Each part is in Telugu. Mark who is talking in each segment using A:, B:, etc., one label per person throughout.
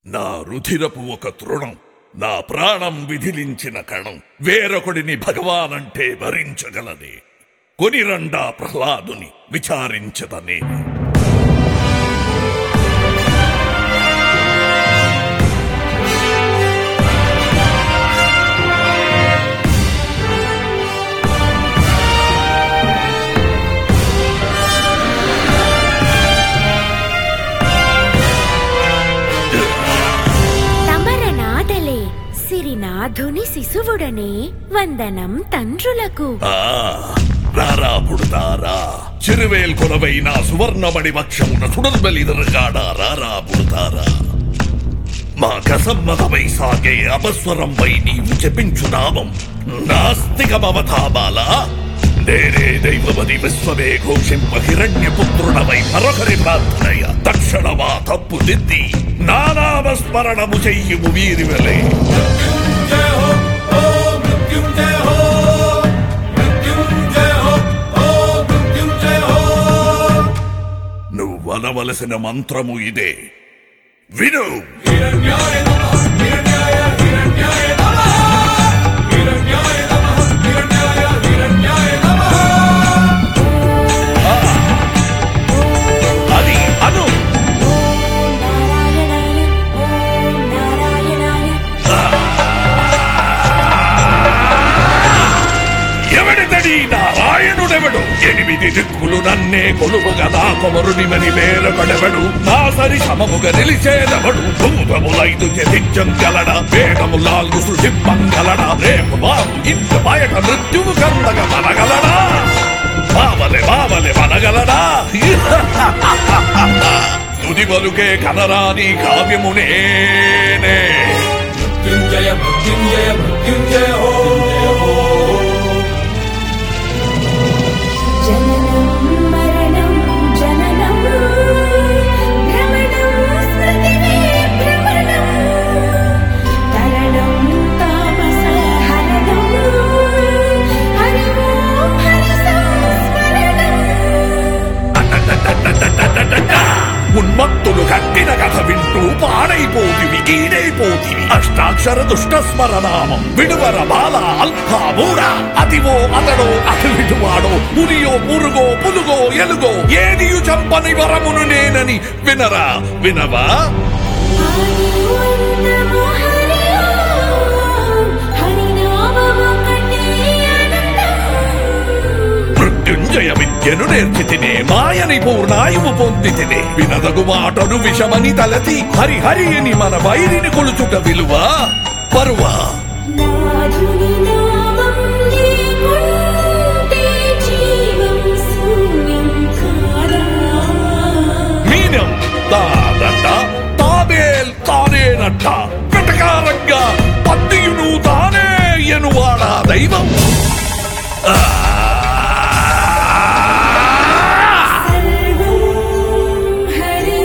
A: నా రుధిరపు ఒక తృణం నా ప్రాణం విధిలించిన కణం వేరొకడిని భగవానంటే భరించగలదే కొనిరండా ప్రహ్లాదుని విచారించదనే
B: తమరనాథలే సిరినాథుని శిశువుడనే వందనం తండ్రులకు
A: ఆ రారా పుడతారా చిరువేల్ కొలవైన సువర్ణమణి వక్షమున సుడర్బలిదరగాడా రారా పుడతారా మా కసమ్మతమై సాగే అపస్వరంపై నీవు చెప్పించు నామం నాస్తికమవతాబాల నేనే దైవమని విశ్వమే ఘోషింప హిరణ్యపుత్రుడవై మరొకరి ప్రార్థనయ తక్షణమా తప్పు దిద్ది నానామస్మరణము చెయ్యుము వీరివలే నువ్వు అనవలసిన మంత్రము ఇదే విను ఆ. అది అను
B: నారాయణాయ ఓం నారాయణాయ
A: ఎవడితడి నారాయణుడెవడు ఎనిమిది దిక్కులు నన్నే కొలువు గదా కొమరుని మని వేరపడెవడు నా సరి సమముగ నిలిచేదవడు భూతములైదు జతించగలడ వేదము నాలుగు సృష్టింపగలడ రేపు బాబు ఇంత బయట మృత్యువు కందగ మనగలడా బావలే బావలే మనగలడా తుది పలుకే కనరాని కావ్యమునేనే
C: మృత్యుంజయ మృత్యుంజయ మృత్యుంజయ హో
B: జననం మరణం జననం భ్రమణం స్మృతివే భ్రమణం తరణం తామస హరణం హరి ఓం హరి సంస్మరణం
A: ఉన్మత్తులు కట్టిన కథ వింటూ పాడైపోతివి ఈడైపోతివి అష్టాక్షర దుష్ట స్మరణామం విడువర బాల అల్ప మూడ అతివో అతడో అఖిలిటువాడో పులియో పురుగో పులుగో ఎలుగో ఏదియు చంపని వరమును నేనని వినరా వినవా
B: ఆదివంతము హరి ఓం హరినామము ఒకటే అనంతం
A: మృత్యుంజయ విద్యను నేర్చి తినే మాయని పూర్ణాయువు పొంది తినే వినదగు మాటను విషమని తలచి హరి హరి అని మన వైరిని కొలుచుట విలువ పరువా
B: నాథుని నామం లేకుంటే జీవం శూన్యం కాదా
A: మీనం తానట తాబేల్ తానేనట వెటకారంగా పత్తియును తానే ఎనువాడా దైవం ఆ!
B: సర్వం హరి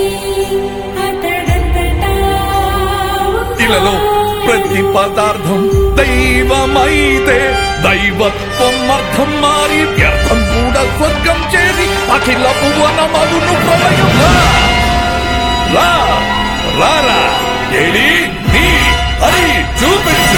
B: అతడంతటా
A: ఇలలో ప్రతి పదార్థం దైవమైతే దైవత్వం అర్థం మారి వ్యర్థం కూడా స్వర్గం చేరి అఖిల భువనమలును ప్రళయం రా రా రారా ఏడి నీ హరి చూపించు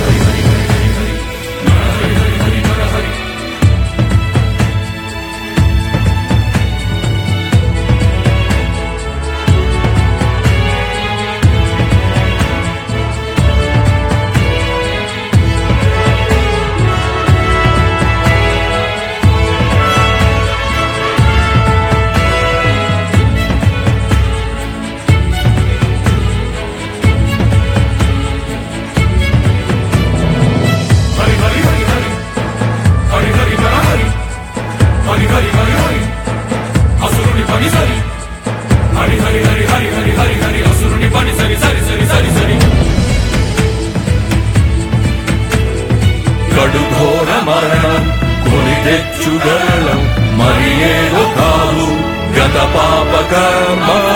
C: హరి హరి హరి హరి హరి హరి హర హరి హరి హరి హరి హరి అసురుని పని సరి హరి హరి హరి హరి హరి హరి హరి అసురుని పని సరి సరి సరి సరి సరి కడుఘోర మరణం కొని తెచ్చుగలం మరి ఏదో కావు గత పాప కర్మ